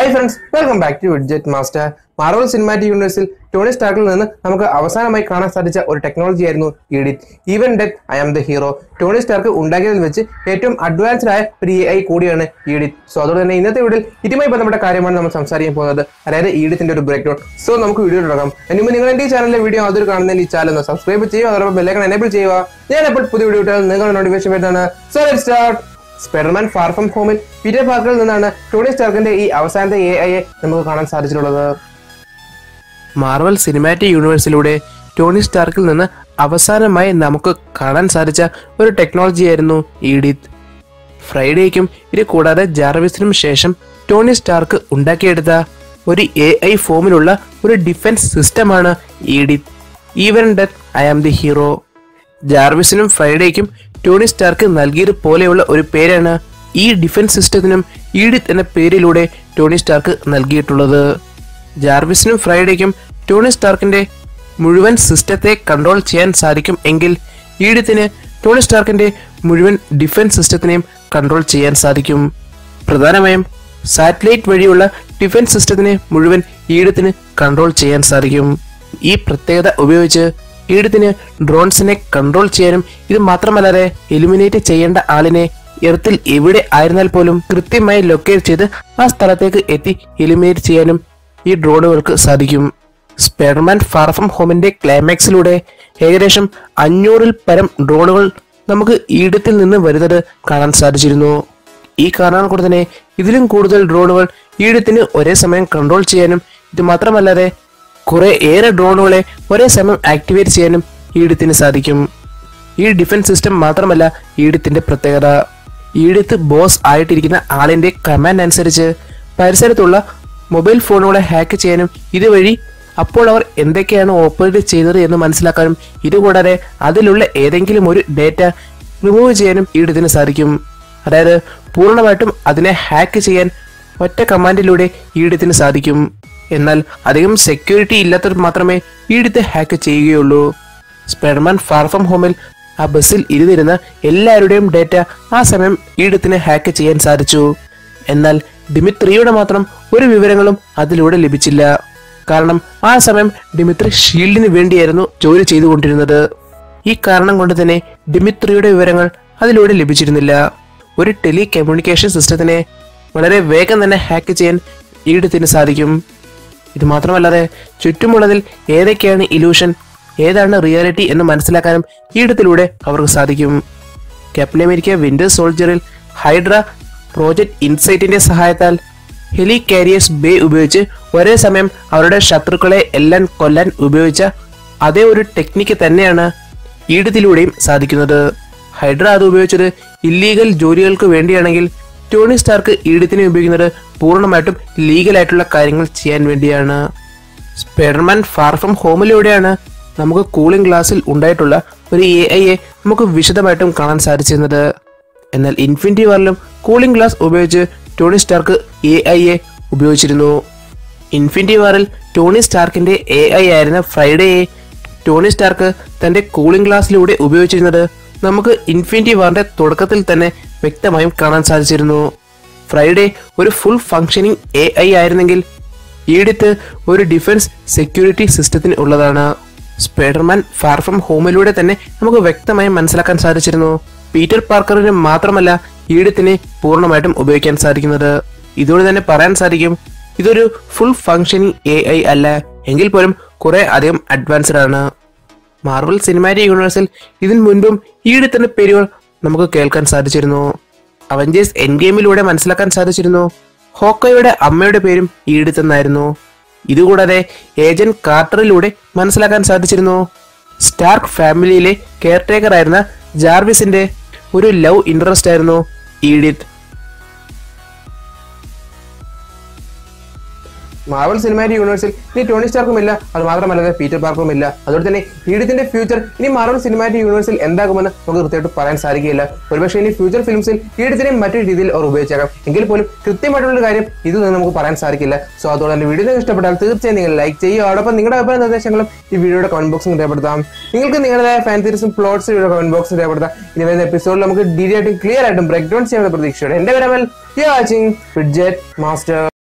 hi friends welcome back to Widget Master Marvel Cinematic യൂണിവേഴ്സിൽ Tony സ്റ്റാർക്കിൽ നിന്ന് നമുക്ക് അവസാനമായി കാണാൻ സാധിച്ച ഒരു ടെക്നോളജി ആയിരുന്നു EDITH even death I am the hero Tony Stark ഉണ്ടാക്കിയതിൽ വെച്ച് ഏറ്റവും അഡ്വാൻസ്ഡ് ആയ ഒരു എ ഐ കൂടിയാണ് ഈഡിറ്റ് സോ അതുകൊണ്ട് തന്നെ ഇന്നത്തെ വീഡിയോയിൽ ഇതുമായി ബന്ധപ്പെട്ട കാര്യമാണ് നമ്മൾ സംസാരിക്കാൻ പോകുന്നത് അതായത് ഈഡിത്തിന്റെ ഒരു ബ്രേക്ക് ഡൗൺ സോ നമുക്ക് വീഡിയോ തുടങ്ങാം അതിന് മുമ്പ് നിങ്ങൾ എന്റെ ഈ ചാനലിലെ വീഡിയോ ആദ്യം കാണുന്നതിന് ഈ ചാനൽ ഒന്ന് സബ്സ്ക്രൈബ് ചെയ്യുക അതോടൊപ്പം ബെല്ലൈക്കൺ എനേബിൾ ചെയ്യുക ഞാൻ എപ്പോൾ പുതിയ വീഡിയോ ഇട്ടാൽ നിങ്ങൾ നോട്ടിഫിക്കേഷൻ വരുന്നതാണ് so let start Spiderman far from ഹോമിൽ പീറ്റർ പാർക്കറിൽ നിന്നാണ് ടോണി സ്റ്റാർക്കിന്റെ ഈ അവസാനത്തെ എ ഐയെ നമുക്ക് കാണാൻ സാധിച്ചിട്ടുള്ളത് മാർവൽ സിനിമാറ്റിക് യൂണിവേഴ്സിലൂടെ ടോണി സ്റ്റാർക്കിൽ നിന്ന് അവസാനമായി നമുക്ക് കാണാൻ സാധിച്ച ഒരു ടെക്നോളജിയായിരുന്നു ഈഡിത്ത് ഫ്രൈഡേക്കും ഇത് കൂടാതെ ജാർവിസിനും ശേഷം ടോണി സ്റ്റാർക്ക് ഉണ്ടാക്കിയെടുത്ത ഒരു എ ഐ ഫോമിലുള്ള ഒരു ഡിഫൻസ് സിസ്റ്റമാണ് EDITH even death I am the hero ജാർവിസിനും ഫ്രൈഡേക്കും ടോണി സ്റ്റാർക്ക് നൽകിയത് പോലെയുള്ള ഒരു പേരാണ് ഈ ഡിഫൻസ് സിസ്റ്റത്തിനും ഈഡിത്ത് എന്ന പേരിലൂടെ ടോണി സ്റ്റാർക്ക് നൽകിയിട്ടുള്ളത് ജാർവിസിനും ഫ്രൈഡേക്കും ടോണി സ്റ്റാർക്കിന്റെ മുഴുവൻ സിസ്റ്റത്തെ കൺട്രോൾ ചെയ്യാൻ സാധിക്കും എങ്കിൽ ഈഡിത്തിന് ടോണി സ്റ്റാർക്കിന്റെ മുഴുവൻ ഡിഫൻസ് സിസ്റ്റത്തിനെയും കൺട്രോൾ ചെയ്യാൻ സാധിക്കും പ്രധാനമായും സാറ്റലൈറ്റ് വഴിയുള്ള ഡിഫൻസ് സിസ്റ്റത്തിനെ മുഴുവൻ ഈടത്തിന് കൺട്രോൾ ചെയ്യാൻ സാധിക്കും ഈ പ്രത്യേകത ഉപയോഗിച്ച് ഈടത്തിന് ഡ്രോൺസിനെ കൺട്രോൾ ചെയ്യാനും ഇത് മാത്രമല്ലാതെ എലിമിനേറ്റ് ചെയ്യേണ്ട ആളിനെ എർത്തിൽ എവിടെ ആയിരുന്നാൽ പോലും കൃത്യമായി ലൊക്കേറ്റ് ചെയ്ത് ആ സ്ഥലത്തേക്ക് എത്തി എലിമിനേറ്റ് ചെയ്യാനും ഈ ഡ്രോണുകൾക്ക് സാധിക്കും സ്പൈഡർമാൻ ഫാർ ഫ്രം ഹോമിന്റെ ക്ലൈമാക്സിലൂടെ ഏകദേശം അഞ്ഞൂറിൽ പരം ഡ്രോണുകൾ നമുക്ക് ഈടത്തിൽ നിന്ന് വരുന്നത് കാണാൻ സാധിച്ചിരുന്നു ഈ കാരണം കൊണ്ട് തന്നെ ഇതിലും കൂടുതൽ ഡ്രോണുകൾ ഈടത്തിന് ഒരേ സമയം കൺട്രോൾ ചെയ്യാനും ഇത് മാത്രമല്ലാതെ കുറെ ഏറെ ഡ്രോണുകളെ ഒരേ സമയം ആക്ടിവേറ്റ് ചെയ്യാനും ഈടത്തിന് സാധിക്കും ഈ ഡിഫൻസ് സിസ്റ്റം മാത്രമല്ല ഈടത്തിന്റെ പ്രത്യേകത ഈടത്ത് ബോസ് ആയിട്ടിരിക്കുന്ന ആളിന്റെ കമാൻഡ് അനുസരിച്ച് പരിസരത്തുള്ള മൊബൈൽ ഫോണുകളെ ഹാക്ക് ചെയ്യാനും ഇതുവഴി അപ്പോൾ അവർ എന്തൊക്കെയാണ് ഓപ്പറേറ്റ് ചെയ്തത് എന്ന് മനസ്സിലാക്കാനും ഇതുകൂടാതെ അതിലുള്ള ഏതെങ്കിലും ഒരു ഡേറ്റ റിമൂവ് ചെയ്യാനും ഈടത്തിന് സാധിക്കും അതായത് പൂർണ്ണമായിട്ടും അതിനെ ഹാക്ക് ചെയ്യാൻ ഒറ്റ കമാൻഡിലൂടെ ഈടത്തിന് സാധിക്കും എന്നാൽ അധികം സെക്യൂരിറ്റി ഇല്ലാത്തവർ മാത്രമേ ഈടത്തെ ഹാക്ക് ചെയ്യുകയുള്ളൂ സ്പൈഡർമാൻ ഫാർ ഫ്രം ഹോമിൽ ആ ബസ്സിൽ ഇരുന്നിരുന്ന എല്ലാവരുടെയും ഡേറ്റ ആ സമയം ഈടത്തിന് ഹാക്ക് ചെയ്യാൻ സാധിച്ചു എന്നാൽ ഡിമിത്രിയുടെ മാത്രം ഒരു വിവരങ്ങളും അതിലൂടെ ലഭിച്ചില്ല കാരണം ആ സമയം ഡിമിത്രി ഷീൽഡിന് വേണ്ടിയായിരുന്നു ജോലി ചെയ്തുകൊണ്ടിരുന്നത് ഈ കാരണം കൊണ്ട് തന്നെ ഡിമിത്രിയുടെ വിവരങ്ങൾ അതിലൂടെ ലഭിച്ചിരുന്നില്ല ഒരു ടെലി കമ്മ്യൂണിക്കേഷൻ സിസ്റ്റത്തിനെ വളരെ വേഗം തന്നെ ഹാക്ക് ചെയ്യാൻ ഈടത്തിന് സാധിക്കും ഇത് മാത്രമല്ലാതെ ചുറ്റുമുള്ളതിൽ ഏതൊക്കെയാണ് ഇലൂഷൻ ഏതാണ് റിയാലിറ്റി എന്ന് മനസ്സിലാക്കാനും ഈടത്തിലൂടെ അവർക്ക് സാധിക്കും ക്യാപ്റ്റൻ അമേരിക്ക വിന്റർ സോൾജറിൽ ഹൈഡ്ര പ്രോജക്ട് ഇൻസൈറ്റിന്റെ സഹായത്താൽ ഹെലി കാരിയേഴ്സ് ബേ ഉപയോഗിച്ച് ഒരേ സമയം അവരുടെ ശത്രുക്കളെ എല്ലാം കൊല്ലാൻ ഉപയോഗിച്ച അതേ ഒരു ടെക്നിക്ക് തന്നെയാണ് ഈടത്തിലൂടെയും സാധിക്കുന്നത് ഹൈഡ്ര അത് ഉപയോഗിച്ചത് ഇല്ലീഗൽ ജോലികൾക്ക് വേണ്ടിയാണെങ്കിൽ ടോണി സ്റ്റാർക്ക് ഈടത്തിനെ ഉപയോഗിക്കുന്നത് പൂർണ്ണമായിട്ടും ലീഗലായിട്ടുള്ള കാര്യങ്ങൾ ചെയ്യാൻ വേണ്ടിയാണ് സ്പൈഡർമാൻ ഫാർ ഫ്രം ഹോമിലൂടെയാണ് നമുക്ക് കൂളിംഗ് ഗ്ലാസ്സിൽ ഉണ്ടായിട്ടുള്ള ഒരു എ ഐയെ നമുക്ക് വിശദമായിട്ടും കാണാൻ സാധിച്ചിരുന്നത് എന്നാൽ ഇൻഫിനിറ്റി വാറിലും കൂളിംഗ് ഗ്ലാസ് ഉപയോഗിച്ച് ടോണി സ്റ്റാർക്ക് എ ഐയെ ഉപയോഗിച്ചിരുന്നു ഇൻഫിനിറ്റി വാറിൽ ടോണി സ്റ്റാർക്കിന്റെ എ ഐ ആയിരുന്ന ഫ്രൈഡേയെ ടോണി സ്റ്റാർക്ക് തന്റെ കൂളിംഗ് ഗ്ലാസ്സിലൂടെ ഉപയോഗിച്ചിരുന്നത് നമുക്ക് ഇൻഫിനിറ്റി വാറിന്റെ തുടക്കത്തിൽ തന്നെ വ്യക്തമായും കാണാൻ സാധിച്ചിരുന്നു ഫ്രൈഡേ ഒരു ഫുൾ ഫങ്ഷനിങ് എ ഐ ആയിരുന്നെങ്കിൽ ഈടുത്ത് ഒരു ഡിഫൻസ് സെക്യൂരിറ്റി സിസ്റ്റത്തിന് ഉള്ളതാണ് സ്പൈഡർമാൻ ഫാർ ഫ്രം ഹോമിലൂടെ തന്നെ നമുക്ക് വ്യക്തമായും മനസ്സിലാക്കാൻ സാധിച്ചിരുന്നു പീറ്റർ പാർക്കറിന് മാത്രമല്ല ഈടത്തിനെ പൂർണ്ണമായിട്ടും ഉപയോഗിക്കാൻ സാധിക്കുന്നത് ഇതോടെ തന്നെ പറയാൻ സാധിക്കും ഇതൊരു ഫുൾ ഫങ്ഷനിങ് എ ഐ അല്ല എങ്കിൽ പോലും കുറെ അധികം അഡ്വാൻസ്ഡ് ആണ് മാർവൽ സിനിമാറ്റിക് യൂണിവേഴ്സിൽ ഇതിനു മുൻപും ഈടത്തിന്റെ പേരുകൾ നമുക്ക് കേൾക്കാൻ സാധിച്ചിരുന്നു അവഞ്ചേഴ്സ് എൻ ഗെയിമിലൂടെ മനസ്സിലാക്കാൻ സാധിച്ചിരുന്നു ഹോക്കോയുടെ അമ്മയുടെ പേരും ഈടുത്തെന്നായിരുന്നു ഇതുകൂടാതെ ഏജന്റ് കാർട്ടറിലൂടെ മനസ്സിലാക്കാൻ സാധിച്ചിരുന്നു സ്റ്റാർക്ക് ഫാമിലിയിലെ കെയർടേക്കർ ആയിരുന്ന ജാർവിസിന്റെ ഒരു ലവ് ഇൻട്രസ്റ്റ് ആയിരുന്നു ഈഡിത്ത് മാർവൽ സിനിമാറ്റിക് യൂണിവേഴ്സിൽ ഇനി ടോണി സ്റ്റാർക്കും ഇല്ല അത് മാത്രമല്ലാതെ പീറ്റർ പാർക്കറും ഇല്ല അതുകൊണ്ട് തന്നെ ഈഡിത്തിന്റെ ഫ്യൂച്ചർ ഇനി മാർവൽ സിനിമാറ്റിക് യൂണിവേഴ്സിൽ എന്താകുമെന്ന് നമുക്ക് കൃത്യമായിട്ട് പറയാൻ സാധിക്കില്ല ഒരുപക്ഷെ ഇനി ഫ്യൂച്ചർ ഫിലിംസിൽ ഈഡിത്തിനെ മറ്റൊരു രീതിയിൽ അവർ ഉപയോഗിച്ചേക്കാം എങ്കിൽ പോലും കൃത്യമായിട്ടുള്ള കാര്യം ഇത് നിന്ന് നമുക്ക് പറയാൻ സാധിക്കില്ല സോ അതുകൊണ്ട് തന്നെ വീഡിയോ നിങ്ങൾക്ക് ഇഷ്ടപ്പെട്ടാൽ തീർച്ചയായും നിങ്ങൾ ലൈക്ക് ചെയ്യുക അതോടൊപ്പം നിങ്ങളുടെ അഭിപ്രായ നിർദ്ദേശങ്ങളും ഈ വീഡിയോയുടെ കമന്റ് ബോക്സിൽ രേഖപ്പെടുത്താം നിങ്ങൾക്ക് നിങ്ങളുടെ ഫാൻസീസും പ്ലോട്ട്സും ഇവിടെ കമന്റ് ബോക്സിൽ രേഖപ്പെടുത്താം ഇനി വരുന്ന എപ്പിസോഡിൽ നമുക്ക് ഡീറ്റെയിൽ ആയിട്ടും ക്ലിയർ ആയിട്ടും ബ്രേക്ക് ഡൗൺ ചെയ്യാനുള്ള പ്രതീക്ഷയോടെ എന്റെ പേരമൽ വാച്ചിങ് മാസ്റ്റർ